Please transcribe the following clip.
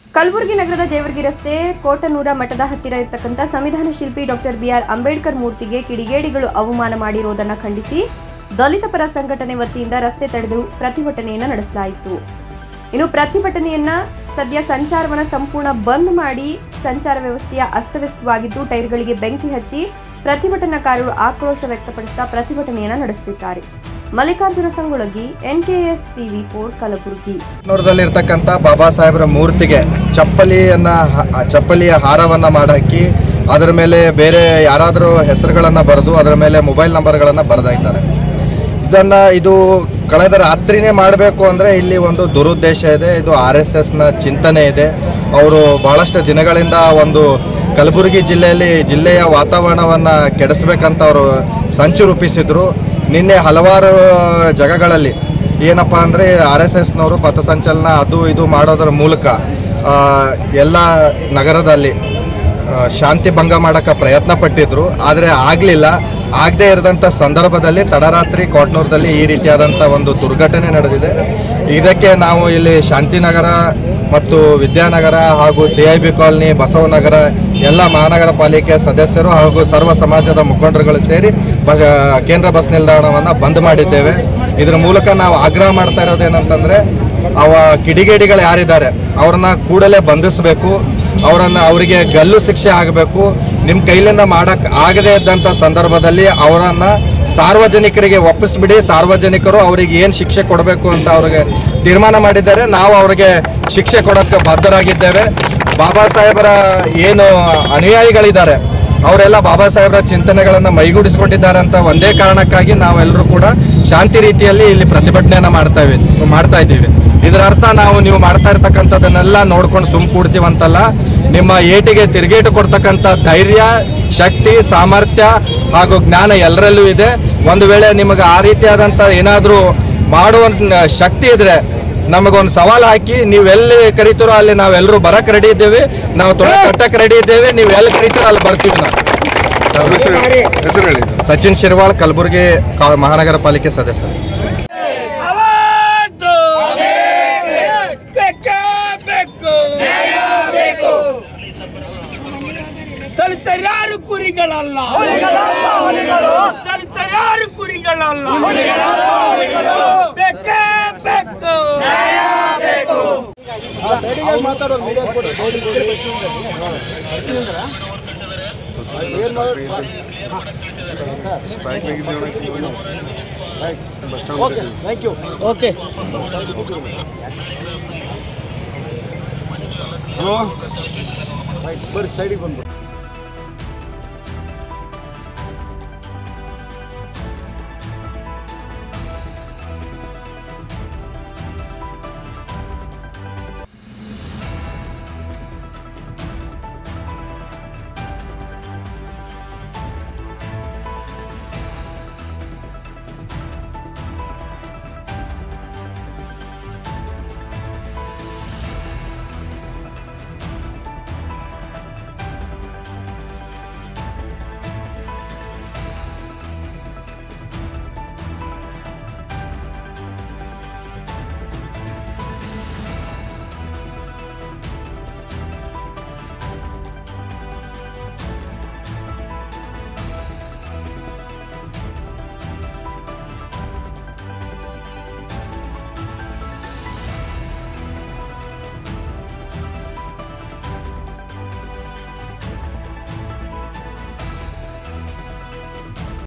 ಕಲಬುರಗಿ ನಗರದ ದೇವರ್ಗಿ ರಸ್ತೆ ಕೋಟನೂರ ಮಠದ ಹತ್ತಿರ ಇರತಕ್ಕಂಥ ಸಂವಿಧಾನ ಶಿಲ್ಪಿ ಡಾಕ್ಟರ್ ಬಿಆರ್ ಅಂಬೇಡ್ಕರ್ ಮೂರ್ತಿಗೆ ಕಿಡಿಗೇಡಿಗಳು ಅವಮಾನ ಮಾಡಿರುವುದನ್ನು ಖಂಡಿಸಿ ದಲಿತ ಪರ ಸಂಘಟನೆ ವತಿಯಿಂದ ರಸ್ತೆ ತಡೆದು ಪ್ರತಿಭಟನೆಯನ್ನು ನಡೆಸಲಾಯಿತು ಇನ್ನು ಪ್ರತಿಭಟನೆಯನ್ನ ಸದ್ಯ ಸಂಚಾರವನ್ನ ಸಂಪೂರ್ಣ ಬಂದ್ ಮಾಡಿ ಸಂಚಾರ ವ್ಯವಸ್ಥೆಯ ಅಸ್ತವ್ಯಸ್ತವಾಗಿದ್ದು ಟೈರ್ಗಳಿಗೆ ಬೆಂಕಿ ಹಚ್ಚಿ ಪ್ರತಿಭಟನಾಕಾರರು ಆಕ್ರೋಶ ವ್ಯಕ್ತಪಡಿಸುತ್ತಾ ಪ್ರತಿಭಟನೆಯನ್ನ ನಡೆಸುತ್ತಿದ್ದಾರೆ Mallikarjuna Sangolagi NKS TV four Kalaburagi ನೂರದಲ್ಲಿರ್ತಕ್ಕಂಥ ಬಾಬಾ ಸಾಹೇಬರ ಮೂರ್ತಿಗೆ ಚಪ್ಪಲಿಯನ್ನ ಹ- ಚಪ್ಪಲಿಯ ಹಾರವನ್ನ ಮಾಡಾಕಿ ಅದರ ಮೇಲೆ ಬೇರೆ ಯಾರಾದರೂ ಹೆಸರುಗಳನ್ನ ಬರೆದು ಅದರ ಮೇಲೆ ಮೊಬೈಲ್ ನಂಬರ್ಗಳನ್ನ ಬರೆದಾಯ್ತಾರೆ ಇದನ್ನ ಇದು ಕಳೆದ ರಾತ್ರಿನೇ ಮಾಡಬೇಕು ಅಂದ್ರೆ ಇಲ್ಲಿ ಒಂದು ದುರುದ್ದೇಶ ಇದೆ ಇದು ಆರ್ ಎಸ್ ಎಸ್ನ ಚಿಂತನೆ ಇದೆ ಅವರು ಬಹಳಷ್ಟು ದಿನಗಳಿಂದ ಒಂದು ಕಲಬುರಗಿ ಜಿಲ್ಲೆಯಲ್ಲಿ ಜಿಲ್ಲೆಯ ವಾತಾವರಣವನ್ನ ಕೆಡಿಸ್ಬೇಕಂತ ಅವರು ಸಂಚು ರೂಪಿಸಿದ್ರು ನಿನ್ನೆ ಹಲವಾರು ಜಾಗಗಳಲ್ಲಿ ಏನಪ್ಪ ಅಂದರೆ ಆರ್ ಎಸ್ ಎಸ್ನವರು ಪಥಸಂಚಲನ ಅದು ಇದು ಮಾಡೋದರ ಮೂಲಕ ಆ, ಎಲ್ಲ ನಗರದಲ್ಲಿ ಆ, ಶಾಂತಿ ಭಂಗ ಮಾಡೋಕ್ಕೆ ಪ್ರಯತ್ನ ಪಟ್ಟಿದ್ರು ಆದರೆ ಆಗಲಿಲ್ಲ ಆಗದೇ ಇರದಂಥ ಸಂದರ್ಭದಲ್ಲಿ ತಡರಾತ್ರಿ ಕೋಟ್ನೂರದಲ್ಲಿ ಈ ರೀತಿಯಾದಂಥ ಒಂದು ದುರ್ಘಟನೆ ನಡೆದಿದೆ ಇದಕ್ಕೆ ನಾವು ಇಲ್ಲಿ ಶಾಂತಿನಗರ ಮತ್ತು ವಿದ್ಯಾನಗರ ಹಾಗೂ C I B colony Basavanagar ಎಲ್ಲ ಮಹಾನಗರ ಪಾಲಿಕೆ ಸದಸ್ಯರು ಹಾಗೂ ಸರ್ವ ಸಮಾಜದ ಮುಖಂಡರುಗಳು ಸೇರಿ ಬ ಕೇಂದ್ರ ಬಸ್ ನಿಲ್ದಾಣವನ್ನು ಬಂದ್ ಮಾಡಿದ್ದೇವೆ ಇದರ ಮೂಲಕ ನಾವು ಆಗ್ರಹ ಮಾಡ್ತಾ ಇರೋದೇನಂತಂದ್ರೆ ಅವ ಕಿಡಿಗೇಡಿಗಳು ಯಾರಿದ್ದಾರೆ ಅವ್ರನ್ನ ಕೂಡಲೇ ಬಂಧಿಸಬೇಕು ಅವರನ್ನ ಅವರಿಗೆ ಗಲ್ಲು ಶಿಕ್ಷೆ ಆಗಬೇಕು ನಿಮ್ಮ ಕೈಲಿಂದ ಮಾಡಕ್ ಆಗದೇ ಇದ್ದಂಥ ಸಂದರ್ಭದಲ್ಲಿ ಅವರನ್ನ ಸಾರ್ವಜನಿಕರಿಗೆ ಒಪ್ಪಿಸ್ಬಿಡಿ ಸಾರ್ವಜನಿಕರು ಅವರಿಗೆ ಏನು ಶಿಕ್ಷೆ ಕೊಡಬೇಕು ಅಂತ ಅವ್ರಿಗೆ ತೀರ್ಮಾನ ಮಾಡಿದ್ದಾರೆ ನಾವು ಅವರಿಗೆ ಶಿಕ್ಷೆ ಕೊಡೋಕ್ಕೆ ಬದ್ಧರಾಗಿದ್ದೇವೆ ಬಾಬಾ ಸಾಹೇಬರ ಏನು ಅನುಯಾಯಿಗಳಿದ್ದಾರೆ ಅವರೆಲ್ಲ ಬಾಬಾ ಸಾಹೇಬರ ಚಿಂತನೆಗಳನ್ನು ಮೈಗೂಡಿಸಿಕೊಂಡಿದ್ದಾರೆ ಅಂತ ಒಂದೇ ಕಾರಣಕ್ಕಾಗಿ ನಾವೆಲ್ಲರೂ ಕೂಡ ಶಾಂತಿ ರೀತಿಯಲ್ಲಿ ಇಲ್ಲಿ ಪ್ರತಿಭಟನೆಯನ್ನ ಮಾಡ್ತಾ ಇವಿ ಮಾಡ್ತಾ ಇದ್ದೀವಿ ಇದರ ಅರ್ಥ ನಾವು ನೀವು ಮಾಡ್ತಾ ಇರ್ತಕ್ಕಂಥದ್ದನ್ನೆಲ್ಲ ನೋಡ್ಕೊಂಡು ಸುಮ್ ಕೂಡ್ತೀವಂತಲ್ಲ ನಿಮ್ಮ ಏಟಿಗೆ ತಿರುಗೇಟು ಕೊಡ್ತಕ್ಕಂಥ ಧೈರ್ಯ ಶಕ್ತಿ ಸಾಮರ್ಥ್ಯ ಹಾಗೂ ಜ್ಞಾನ ಎಲ್ಲರಲ್ಲೂ ಇದೆ ಒಂದು ವೇಳೆ ನಿಮಗೆ ಆ ರೀತಿಯಾದಂಥ ಏನಾದರೂ ಮಾಡುವಂತ ಶಕ್ತಿ ಇದ್ರೆ ನಮಗೊಂದು ಸವಾಲು ಹಾಕಿ ನೀವು ಎಲ್ಲಿ ಕರಿತೀರೋ ಅಲ್ಲಿ ನಾವೆಲ್ಲರೂ ಬರಕ್ ರೆಡಿ ಇದ್ದೇವೆ ನಾವು ತೊಡೆ ಕಟ್ಟಕ್ ರೆಡಿ ಇದ್ದೇವೆ ನೀವು ಎಲ್ಲಿ ಕರಿತೀರೋ ಅಲ್ಲಿ ಬರ್ತೀವಿ ನಾವು ಹೆಸರು ಹೇಳಿ ಸಚಿನ್ ಶಿರ್ವಾಳ್ ಕಲಬುರಗಿ ಕಾ- ಮಹಾನಗರ ಪಾಲಿಕೆ ಸದಸ್ಯರು ಅವತ್ತು ಬೇಕೇ ಬೇಕು ದಲಿತರ್ಯಾರು ಕುರಿಗಳಲ್ಲ ದಲಿತರ್ಯಾರು ಕುರಿಗಳಲ್ಲ ಬೇಕೇ ಬೇಕು ಬಸ್ ಸ್ಟಾಂಡ್ ಹಲೋ ಬರ್ರಿ ಸೈಡಿಗೆ ಬಂದು